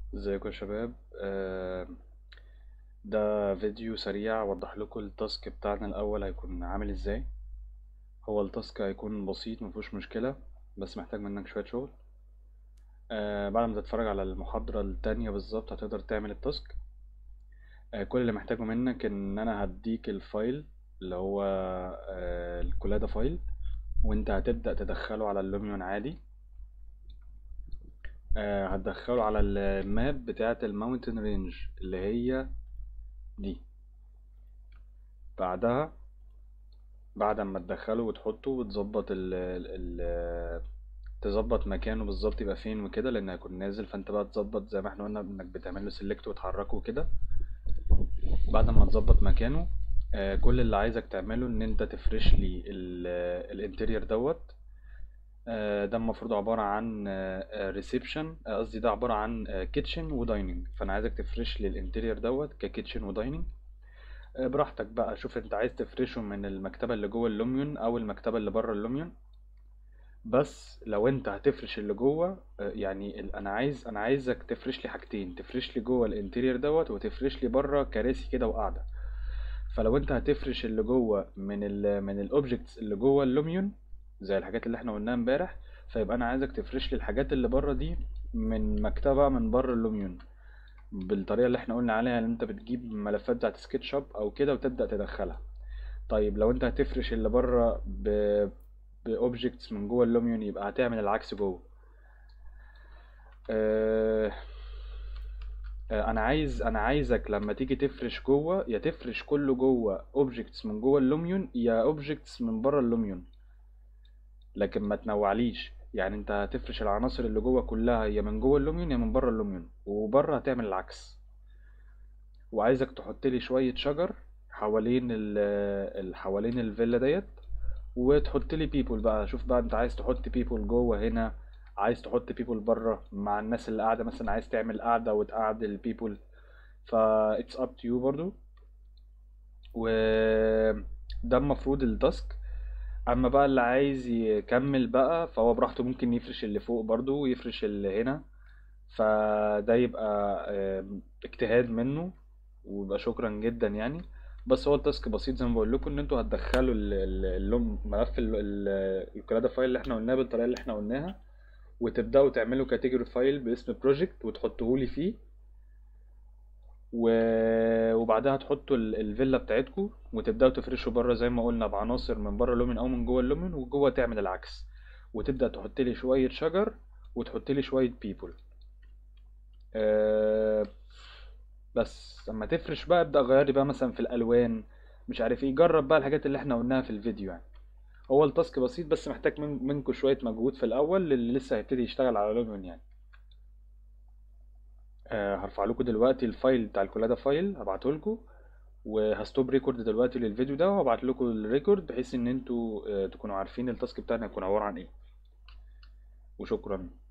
ازيكم يا شباب آه، ده فيديو سريع اوضح لكم التاسك بتاعنا الاول هيكون عامل ازاي هو التاسك هيكون بسيط مفيهوش مشكلة بس محتاج منك شوية شغل آه، بعد ما تتفرج على المحاضرة التانية بالظبط هتقدر تعمل التاسك آه، كل اللي محتاجه منك ان انا هديك الفايل اللي هو آه، الكولادا فايل وانت هتبدأ تدخله على اللوميون عادي آه، هتدخله على الماب بتاعة الماونتن رينج اللي هي دي بعدها بعد ما تدخله وتحطه وتظبط ال ال تظبط مكانه بالظبط يبقى فين وكده لان هيكون نازل فانت بقى تظبط زي ما احنا قلنا انك بتعمل له سيلكت وتحركه وكده بعد ما تظبط مكانه آه، كل اللي عايزك تعمله ان انت تفرش لي الانتريور دوت آه، ده المفروض عبارة عن ريسبشن قصدي ده عبارة عن كيتشن ودايننج فانا عايزك تفرش لي الانتريور دوت ككيتشن ودايننج براحتك بقى شوف انت عايز تفرشه من المكتبة اللي جوه اللوميون او المكتبة اللي بره اللوميون بس لو انت هتفرش اللي جوه آه، يعني ال- انا عايز انا عايزك تفرش لي حاجتين تفرش لي جوه الانتيرير دوت وتفرش لي بره كراسي كده وقاعده فلو انت هتفرش اللي جوه من ال من الاوبجكتس اللي جوه اللوميون زي الحاجات اللي احنا قلناها امبارح فيبقى انا عايزك تفرش لي الحاجات اللي بره دي من مكتبه من بره اللوميون بالطريقه اللي احنا قلنا عليها ان انت بتجيب ملفات بتاعت سكتش اب او كده وتبدا تدخلها طيب لو انت هتفرش اللي بره ب باوبجكتس من جوه اللوميون يبقى هتعمل العكس جوه آه، آه، انا عايز انا عايزك لما تيجي تفرش جوه يا تفرش كله جوه اوبجكتس من جوه اللوميون يا اوبجكتس من بره اللوميون لكن ما تنوعليش يعني انت هتفرش العناصر اللي جوه كلها يا من جوه اللوميون يا من بره اللوميون وبره هتعمل العكس وعايزك تحط لي شوية شجر حوالين ال ال- حوالين الفيلا ديت وتحط لي بيبول بقى شوف بقى انت عايز تحط بيبول جوه هنا عايز تحط بيبول بره مع الناس اللي قاعدة مثلا عايز تعمل قاعدة وتقعد البيبول فا it's up to you برضو و ده المفروض التاسك اما بقى اللي عايز يكمل بقى فهو براحته ممكن يفرش اللي فوق برضو ويفرش اللي هنا فده يبقى آم، اجتهاد منه ويبقى شكرا جدا يعني بس هو التاسك بسيط زي ما بقول لكم ان انتوا هتدخلوا ال- ال- اللوم ملف ال- ال- الكلادا فايل اللي احنا قلناه بالطريقه اللي احنا قلناها وتبداوا تعملوا كاتيجوري فايل باسم بروجكت وتحطوه لي فيه و... وبعدها تحطوا ال- الفيلا بتاعتكم وتبداوا تفرشوا بره زي ما قلنا بعناصر من بره اللومن او من جوه اللومن وجوه تعمل العكس وتبدا تحط لي شويه شجر وتحط لي شويه بيبول أه... بس لما تفرش بقى ابدا غير لي بقى مثلا في الالوان مش عارف ايه جرب بقى الحاجات اللي احنا قلناها في الفيديو يعني هو التاسك بسيط بس محتاج من... منكم شويه مجهود في الاول اللي لسه هيبتدي يشتغل على لومن يعني أه هرفع لكم دلوقتي الفايل بتاع الكولادا فايل هبعته لكم وهستوب ريكورد دلوقتي للفيديو ده وهبعت لكم الريكورد بحيث ان انتوا آه، تكونوا عارفين التاسك بتاعنا هيكون عبارة عن ايه وشكرا